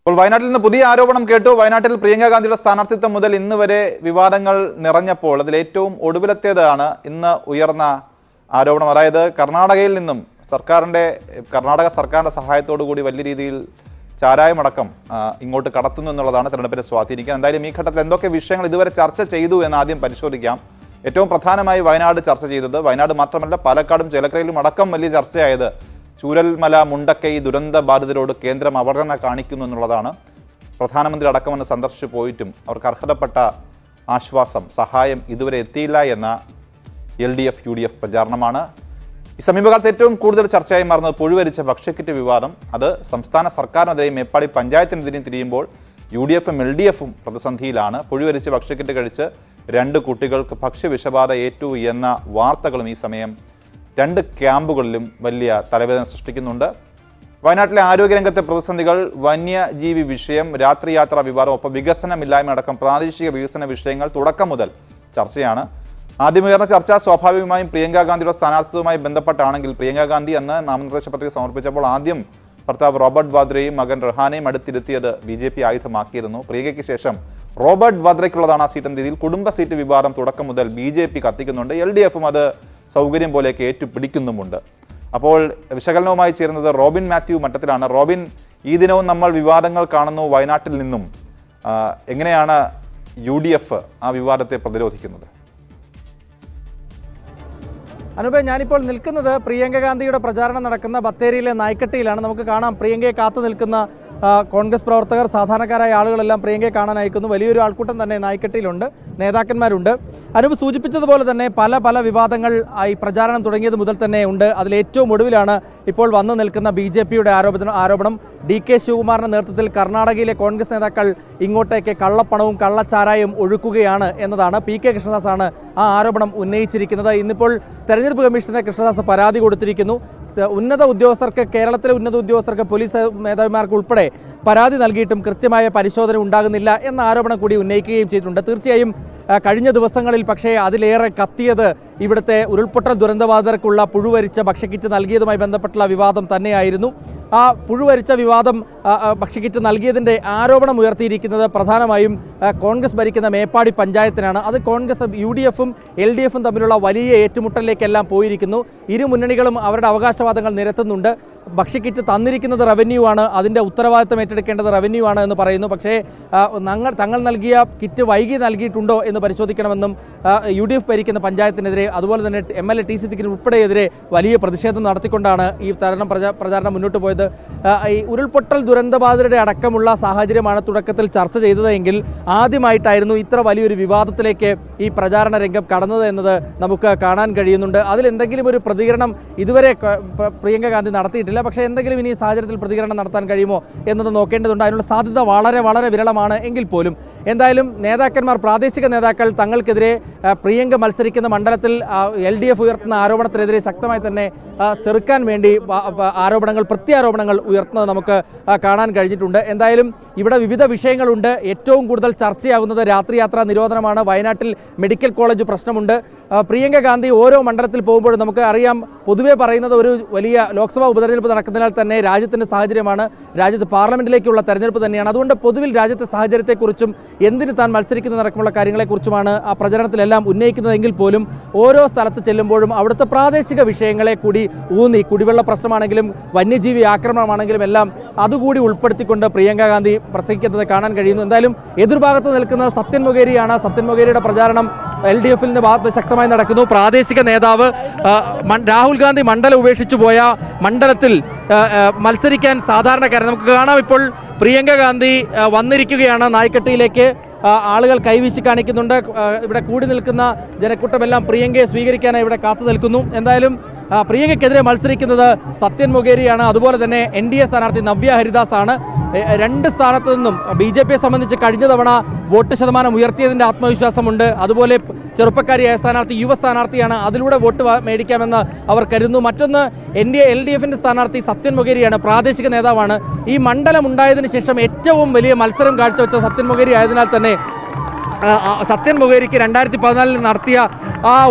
ഇപ്പോൾ വയനാട്ടിൽ നിന്ന് പുതിയ ആരോപണം കേട്ടു വയനാട്ടിൽ പ്രിയങ്ക ഗാന്ധിയുടെ സ്ഥാനാർത്ഥിത്വം മുതൽ ഇന്ന് വരെ വിവാദങ്ങൾ നിറഞ്ഞപ്പോൾ അതിൽ ഏറ്റവും ഒടുവിലത്തേതാണ് ഇന്ന് ഉയർന്ന ആരോപണം അതായത് കർണാടകയിൽ നിന്നും സർക്കാരിൻ്റെ കർണാടക സർക്കാരിൻ്റെ സഹായത്തോടു കൂടി വലിയ രീതിയിൽ ചാരായമടക്കം ആ, ഇങ്ങോട്ട് കടത്തുന്നു എന്നുള്ളതാണ് തെരഞ്ഞെടുപ്പിനെ സ്വാധീനിക്കുക എന്തായാലും ഈ ഘട്ടത്തിൽ എന്തൊക്കെ വിഷയങ്ങൾ ഇതുവരെ ചർച്ച ചെയ്തു എന്ന് ആദ്യം പരിശോധിക്കാം ഏറ്റവും പ്രധാനമായി വയനാട് ചർച്ച ചെയ്തത് വയനാട് മാത്രമല്ല പാലക്കാടും ചേലക്കരയിലും അടക്കം വലിയ ചർച്ചയായത് ചൂരൽമല മുണ്ടക്കൈ ദുരന്ത ബാധിതരോട് കേന്ദ്രം അവഗണന കാണിക്കുന്നു എന്നുള്ളതാണ് പ്രധാനമന്ത്രി അടക്കം വന്ന് സന്ദർശിച്ചു പോയിട്ടും അവർക്ക് അർഹതപ്പെട്ട ആശ്വാസം സഹായം ഇതുവരെ എത്തിയില്ല എന്ന L D F U D F പ്രചാരണമാണ് ഈ സമീപകാലത്ത് ഏറ്റവും കൂടുതൽ ചർച്ചയായി മാറുന്നത് പുഴുവരിച്ച ഭക്ഷ്യക്കിറ്റ് വിവാദം അത് സംസ്ഥാന സർക്കാരിനെതിരെയും മേപ്പാടി പഞ്ചായത്തിനെതിരെയും തിരിയുമ്പോൾ യു ഡി എഫും എൽ ഡി എഫും പ്രതിസന്ധിയിലാണ് പുഴുവരിച്ച് ഭക്ഷ്യക്കിറ്റ് കഴിച്ച് രണ്ട് കുട്ടികൾക്ക് ഭക്ഷ്യവിഷബാധ ഏറ്റു എന്ന വാർത്തകളും ഈ സമയം രണ്ട് ക്യാമ്പുകളിലും വലിയ തലവേദന സൃഷ്ടിക്കുന്നുണ്ട് വയനാട്ടിലെ ആരോഗ്യരംഗത്തെ പ്രതിസന്ധികൾ വന്യജീവി വിഷയം രാത്രിയാത്രാ വിവാദം ഒപ്പം വികസനമില്ലായ്മ അടക്കം പ്രാദേശിക വികസന വിഷയങ്ങൾ തുടക്കം മുതൽ ചർച്ചയാണ് ആദ്യമുയർന്ന ചർച്ച സ്വാഭാവികമായും പ്രിയങ്ക ഗാന്ധിയുടെ സ്ഥാനാർത്ഥിത്വവുമായി ബന്ധപ്പെട്ടാണെങ്കിൽ പ്രിയങ്ക ഗാന്ധി അന്ന് നാമനിർദ്ദേശ പത്രിക സമർപ്പിച്ചപ്പോൾ ആദ്യം ഭർത്താവ് റോബർട്ട് വാദ്രയും മകൻ റഹാനെയും അടുത്തിരുത്തിയത് ബി ജെ പി ആയുധമാക്കിയിരുന്നു പ്രിയങ്കയ്ക്ക് ശേഷം റോബർട്ട് വാദ്രയ്ക്കുള്ളതാണ് ആ സീറ്റ് എന്ന രീതിയിൽ കുടുംബ സീറ്റ് വിവാദം തുടക്കം മുതൽ ബി ജെ പി കത്തിക്കുന്നുണ്ട് എൽ ഡി എഫും അത് സൗകര്യം പോലെയൊക്കെ ഏറ്റുപിടിക്കുന്നുമുണ്ട് അപ്പോൾ വിശകലനവുമായി ചേരുന്നത് റോബിൻ മാത്യു മട്ടത്തിലാണ് റോബിൻ ഈ ദിനവും നമ്മൾ വിവാദങ്ങൾ കാണുന്നു വയനാട്ടിൽ നിന്നും ആ, എങ്ങനെയാണ് യു ഡി എഫ് ആ വിവാദത്തെ പ്രതിരോധിക്കുന്നത് അനുപേ ഞാനിപ്പോൾ നിൽക്കുന്നത് പ്രിയങ്ക ഗാന്ധിയുടെ പ്രചാരണം നടക്കുന്ന ബത്തേരിയിലെ നായ്ക്കട്ടിയിലാണ് നമുക്ക് കാണാം പ്രിയങ്കയെ കാത്തു നിൽക്കുന്ന ആ, കോൺഗ്രസ് പ്രവർത്തകർ സാധാരണക്കാരായ ആളുകളെല്ലാം പ്രിയങ്കയെ കാണാൻ അയക്കുന്നു വലിയൊരു ആൾക്കൂട്ടം തന്നെ നായ്ക്കട്ടിയിലുണ്ട് നേതാക്കന്മാരുണ്ട് അനുപ് സൂചിപ്പിച്ചതുപോലെ തന്നെ പല പല വിവാദങ്ങൾ ആ, ഈ പ്രചാരണം തുടങ്ങിയത് മുതൽ തന്നെ ഉണ്ട് അതിൽ ഏറ്റവും ഒടുവിലാണ് ഇപ്പോൾ വന്നു നിൽക്കുന്ന ബി ജെ പിയുടെ ആരോപണം ആരോപണം ഡി കെ ശിവകുമാറിന്റെ നേതൃത്വത്തിൽ കർണാടകയിലെ കോൺഗ്രസ് നേതാക്കൾ ഇങ്ങോട്ടേക്ക് കള്ളപ്പണവും കള്ളച്ചാരായും ഒഴുക്കുകയാണ് എന്നതാണ് പി കെ കൃഷ്ണദാസാണ് ആ ആരോപണം ഉന്നയിച്ചിരിക്കുന്നത് ഇന്നിപ്പോൾ തെരഞ്ഞെടുപ്പ് കമ്മീഷന് കൃഷ്ണദാസ് പരാതി കൊടുത്തിരിക്കുന്നു ത- ഉന്നത ഉദ്യോഗസ്ഥർക്ക് കേരളത്തിലെ ഉന്നത ഉദ്യോഗസ്ഥർക്ക് പോലീസ് മേധാവിമാർക്ക് ഉൾപ്പെടെ പരാതി നൽകിയിട്ടും കൃത്യമായ പരിശോധന ഉണ്ടാകുന്നില്ല എന്ന ആരോപണം കൂടി ഉന്നയിക്കുകയും ചെയ്തിട്ടുണ്ട് തീർച്ചയായും ആ, കഴിഞ്ഞ ദിവസങ്ങളിൽ പക്ഷേ അതിലേറെ കത്തിയത് ഇവിടുത്തെ ഉരുൾപൊട്ടൽ ദുരന്തബാധിതർക്കുള്ള പുഴുവരിച്ച ഭക്ഷ്യക്കിറ്റ് നൽകിയതുമായി ബന്ധപ്പെട്ടുള്ള വിവാദം തന്നെയായിരുന്നു ആ പുഴുവരിച്ച വിവാദം ആ, ആ, ഭക്ഷ്യക്കിറ്റ് നൽകിയതിന്റെ ആരോപണം ഉയർത്തിയിരിക്കുന്നത് പ്രധാനമായും ആ, കോൺഗ്രസ് ഭരിക്കുന്ന മേപ്പാടി പഞ്ചായത്തിനാണ് അത് കോൺഗ്രസ് യു ഡി എഫും എൽ ഡി എഫും തമ്മിലുള്ള വലിയ ഏറ്റുമുട്ടലിലേക്കെല്ലാം പോയിരിക്കുന്നു ഇരു മുന്നണികളും അവരുടെ അവകാശവാദങ്ങൾ നിരത്തുന്നുണ്ട് ഭക്ഷ്യക്കിറ്റ് തന്നിരിക്കുന്നത് റവന്യൂ ആണ് അതിന്റെ ഉത്തരവാദിത്തം ഏറ്റെടുക്കേണ്ടത് റവന്യൂ ആണ് എന്ന് പറയുന്നു പക്ഷേ ആ, ഞങ്ങൾ തങ്ങൾ നൽകിയ കിറ്റ് വൈകി നൽകിയിട്ടുണ്ടോ എന്ന് പരിശോധിക്കണമെന്നും ആ, യു ഡി എഫ് ഭരിക്കുന്ന പഞ്ചായത്തിനെതിരെ അതുപോലെ തന്നെ എം എൽ എ ടി സിദ്ദിഖിന് ഉൾപ്പെടെയെതിരെ വലിയ പ്രതിഷേധം നടത്തിക്കൊണ്ടാണ് ഈ തരണം പ്രചാ പ്രചാരണം മുന്നോട്ട് പോയത് ആ, ഈ ഉരുൾപൊട്ടൽ ദുരന്തബാധിതരുടെ അടക്കമുള്ള സാഹചര്യമാണ് തുടക്കത്തിൽ ചർച്ച ചെയ്തതെങ്കിൽ ആദ്യമായിട്ടായിരുന്നു ഇത്ര വലിയൊരു വിവാദത്തിലേക്ക് ഈ പ്രചാരണ രംഗം കടന്നത് എന്നത് നമുക്ക് കാണാൻ കഴിയുന്നുണ്ട് അതിൽ എന്തെങ്കിലും ഒരു പ്രതികരണം ഇതുവരെ ക- പ്ര- പ്രിയങ്ക ഗാന്ധി നടത്തിയിട്ടില്ല പക്ഷേ എന്തെങ്കിലും ഇനി ഈ സാഹചര്യത്തിൽ പ്രതികരണം നടത്താൻ കഴിയുമോ എന്നത് നോക്കേണ്ടതുണ്ട് അതിനുള്ള സാധ്യത വളരെ വളരെ വിരളമാണ് എങ്കിൽ പോലും എന്തായാലും നേതാക്കന്മാർ പ്രാദേശിക നേതാക്കൾ തങ്ങൾക്കെതിരെ ആ, പ്രിയങ്ക മത്സരിക്കുന്ന മണ്ഡലത്തിൽ എൽ ഡി എഫ് ഉയർത്തുന്ന ആരോപണത്തിനെതിരെ ശക്തമായി തന്നെ ആ, ചെറുക്കാൻ വേണ്ടി വ- വ- ആരോപണങ്ങൾ പ്രത്യാരോപണങ്ങൾ ഉയർത്തുന്നത് നമുക്ക് ആ, കാണാൻ കഴിഞ്ഞിട്ടുണ്ട് എന്തായാലും ഇവിടെ വിവിധ വിഷയങ്ങളുണ്ട് ഏറ്റവും കൂടുതൽ ചർച്ചയാകുന്നത് രാത്രിയാത്രാ നിരോധനമാണ് വയനാട്ടിൽ മെഡിക്കൽ കോളേജ് പ്രശ്നമുണ്ട് ആ, പ്രിയങ്ക ഗാന്ധി ഓരോ മണ്ഡലത്തിൽ പോകുമ്പോഴും നമുക്ക് അറിയാം പൊതുവെ പറയുന്നത് ഒരു വലിയ ലോക്സഭാ ഉപതെരഞ്ഞെടുപ്പ് നടക്കുന്നതിനാൽ തന്നെ രാജ്യത്തിന്റെ സാഹചര്യമാണ് രാജ്യത്ത് പാർലമെന്റിലേക്കുള്ള തെരഞ്ഞെടുപ്പ് തന്നെയാണ് അതുകൊണ്ട് പൊതുവിൽ രാജ്യത്തെ സാഹചര്യത്തെക്കുറിച്ചും എന്തിന് താൻ മത്സരിക്കുന്നതടക്കമുള്ള കാര്യങ്ങളെക്കുറിച്ചുമാണ് ആ പ്രചരണത്തിലെല്ലാം ഉന്നയിക്കുന്നതെങ്കിൽ പോലും ഓരോ സ്ഥലത്ത് ചെല്ലുമ്പോഴും അവിടുത്തെ പ്രാദേശിക വിഷയങ്ങളെ കൂടി ഊന്നി കുടിവെള്ള പ്രശ്നമാണെങ്കിലും വന്യജീവി ആക്രമണമാണെങ്കിലും എല്ലാം അതുകൂടി ഉൾപ്പെടുത്തിക്കൊണ്ട് പ്രിയങ്ക ഗാന്ധി പ്രസംഗിക്കുന്നത് കാണാൻ കഴിയുന്നു എന്തായാലും എതിർഭാഗത്ത് നിൽക്കുന്നത് സത്യൻ മൊകേരിയാണ് സത്യൻ മൊകേരിയുടെ പ്രചാരണം എൽ ഡി എഫിന്റെ ഭാഗത്ത് ശക്തമായി നടക്കുന്നു പ്രാദേശിക നേതാവ് ആ, മൺ- രാഹുൽ ഗാന്ധി മണ്ഡലം ഉപേക്ഷിച്ചു പോയ മണ്ഡലത്തിൽ ആ, ആ, മത്സരിക്കാൻ സാധാരണക്കാരൻ നമുക്ക് കാണാം ഇപ്പോൾ പ്രിയങ്ക ഗാന്ധി ആ, വന്നിരിക്കുകയാണ് നായ്ക്കട്ടിയിലേക്ക് ആ, ആളുകൾ കൈവീശി കാണിക്കുന്നുണ്ട് ആ, ഇവിടെ കൂടി നിൽക്കുന്ന ജനക്കൂട്ടമെല്ലാം പ്രിയങ്കയെ സ്വീകരിക്കാനായി ഇവിടെ കാത്തു നിൽക്കുന്നു എന്തായാലും ആ, പ്രിയങ്കയ്ക്കെതിരെ മത്സരിക്കുന്നത് സത്യൻ മൊകേരിയാണ് അതുപോലെ തന്നെ എൻ ഡി എ സ്ഥാനാർത്ഥി നവ്യ ഹരിദാസ് ആണ് എ, രണ്ട് സ്ഥാനത്ത് നിന്നും ബി ജെ പിയെ സംബന്ധിച്ച് കഴിഞ്ഞ തവണ വോട്ട് ശതമാനം ഉയർത്തിയതിന്റെ ആത്മവിശ്വാസമുണ്ട് അതുപോലെ ചെറുപ്പക്കാരിയായ സ്ഥാനാർത്ഥി യുവ സ്ഥാനാർത്ഥിയാണ് അതിലൂടെ വോട്ട് വാ- മേടിക്കാമെന്ന് അവർ കരുതുന്നു മറ്റൊന്ന് N D A L D എഫിന്റെ സ്ഥാനാർത്ഥി സത്യൻ മൊകേരിയാണ് പ്രാദേശിക നേതാവാണ് ഈ മണ്ഡലം ഉണ്ടായതിനു ശേഷം ഏറ്റവും വലിയ മത്സരം കാഴ്ചവെച്ച സത്യൻ മൊകേരി ആയതിനാൽ തന്നെ ആ, ആ, സത്യൻ മൊകേരിക്ക് രണ്ടായിരത്തി പതിനാലിൽ നടത്തിയ ആ ഒരു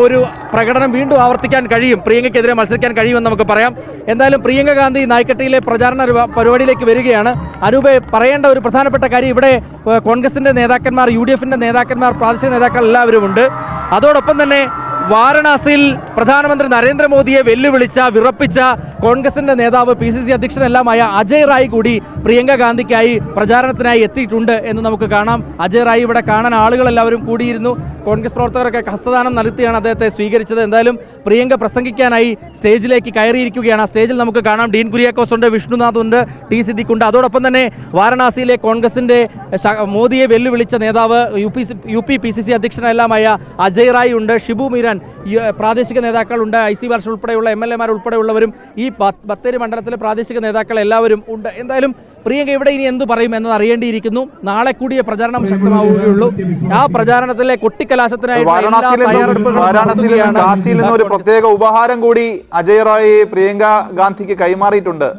പ്രകടനം വീണ്ടും ആവർത്തിക്കാൻ കഴിയും പ്രിയങ്കയ്ക്കെതിരെ മത്സരിക്കാൻ കഴിയുമെന്ന് നമുക്ക് പറയാം എന്തായാലും പ്രിയങ്ക ഗാന്ധി നായ്ക്കട്ടിയിലെ പ്രചാരണ രുവ- പരിപാടിയിലേക്ക് വരികയാണ് അനൂപെ പറയേണ്ട ഒരു പ്രധാനപ്പെട്ട കാര്യം ഇവിടെ ഏഹ്, കോൺഗ്രസിന്റെ നേതാക്കന്മാർ യു ഡി എഫിന്റെ നേതാക്കന്മാർ പ്രാദേശിക നേതാക്കൾ എല്ലാവരും ഉണ്ട് അതോടൊപ്പം തന്നെ വാരണാസിയിൽ പ്രധാനമന്ത്രി നരേന്ദ്രമോദിയെ വെല്ലുവിളിച്ച വിറപ്പിച്ച കോൺഗ്രസിന്റെ നേതാവ് പി സി സി അധ്യക്ഷനെല്ലാമായ അജയ് റായ് കൂടി പ്രിയങ്ക ഗാന്ധിക്കായി പ്രചാരണത്തിനായി എത്തിയിട്ടുണ്ട് എന്ന് നമുക്ക് കാണാം അജയ് റായ് ഇവിടെ കാണാൻ ആളുകൾ എല്ലാവരും കൂടിയിരുന്നു കോൺഗ്രസ് പ്രവർത്തകരൊക്കെ ഹസ്തദാനം നടത്തിയാണ് അദ്ദേഹത്തെ സ്വീകരിച്ചത് എന്തായാലും പ്രിയങ്ക പ്രസംഗിക്കാനായി സ്റ്റേജിലേക്ക് കയറിയിരിക്കുകയാണ് ആ സ്റ്റേജിൽ നമുക്ക് കാണാം ഡീൻ കുര്യാക്കോസ് ഉണ്ട് വിഷ്ണുനാഥ് ഉണ്ട് ടി സിദ്ദിഖ് ഉണ്ട് അതോടൊപ്പം തന്നെ വാരണാസിയിലെ കോൺഗ്രസിന്റെ ശ- മോദിയെ വെല്ലുവിളിച്ച നേതാവ് U P U P P C C അധ്യക്ഷനെല്ലാമായ അജയ് റായ് ഉണ്ട് ഷിബു മീരാൻ ഈ, ഏഹ്, പ്രാദേശിക നേതാക്കളുണ്ട് ഐ സി വർഷ ഉൾപ്പെടെയുള്ള എം എൽ എമാർ ഉൾപ്പെടെയുള്ളവരും ഈ ബ- ബത്തേരി മണ്ഡലത്തിലെ പ്രാദേശിക നേതാക്കൾ എല്ലാവരും ഉണ്ട് എന്തായാലും പ്രിയങ്ക ഇവിടെ ഇനി എന്ത് പറയും എന്നത് അറിയേണ്ടിയിരിക്കുന്നു നാളെ കൂടിയ പ്രചാരണം ശക്തമാവുകയുള്ളൂ ആ പ്രചാരണത്തിലെ കൊട്ടിക്കലാശത്തിനായി വാരണാസിയിൽ നിന്നും വാരാണസിയിൽ നിന്നും കാശിയിൽ നിന്നും ഒരു പ്രത്യേക ഉപഹാരം കൂടി അജയ് റായ് പ്രിയങ്ക ഗാന്ധിക്ക് കൈമാറിയിട്ടുണ്ട്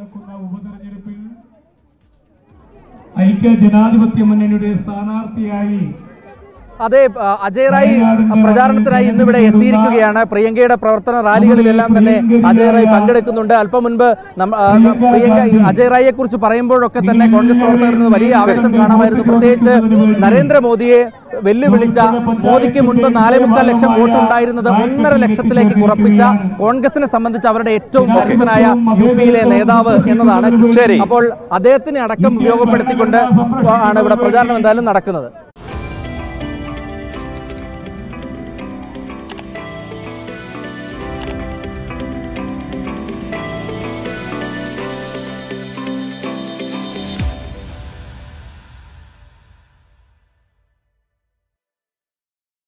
ഐക്യ ജനാധിപത്യ മുന്നണിയുടെ സ്ഥാനാർത്ഥിയായി അതെ ആ, അജയ് റായ് പ്രചാരണത്തിനായി ഇന്നിവിടെ എത്തിയിരിക്കുകയാണ് പ്രിയങ്കയുടെ പ്രവർത്തന റാലികളിലെല്ലാം തന്നെ അജയ് റായ് പങ്കെടുക്കുന്നുണ്ട് അല്പം മുൻപ് നമ്മ- ആ, പ്രിയങ്ക ഈ അജയ് റായിയെ കുറിച്ച് പറയുമ്പോഴൊക്കെ തന്നെ കോൺഗ്രസ് പ്രവർത്തകരിൽ നിന്ന് വലിയ ആവേശം കാണാമായിരുന്നു പ്രത്യേകിച്ച് നരേന്ദ്രമോദിയെ വെല്ലുവിളിച്ച മോദിക്ക് മുൻപ് നാലേ മുക്കാൽ ലക്ഷം വോട്ട് ഉണ്ടായിരുന്നത് ഒന്നര ലക്ഷത്തിലേക്ക് കുറപ്പിച്ച കോൺഗ്രസിനെ സംബന്ധിച്ച് അവരുടെ ഏറ്റവും കരുത്തനായ യു പിയിലെ നേതാവ് എന്നതാണ് ശരി. അപ്പോൾ അദ്ദേഹത്തിനെ അടക്കം ഉപയോഗപ്പെടുത്തിക്കൊണ്ട് ആണ് ഇവിടെ പ്രചാരണം എന്തായാലും നടക്കുന്നത്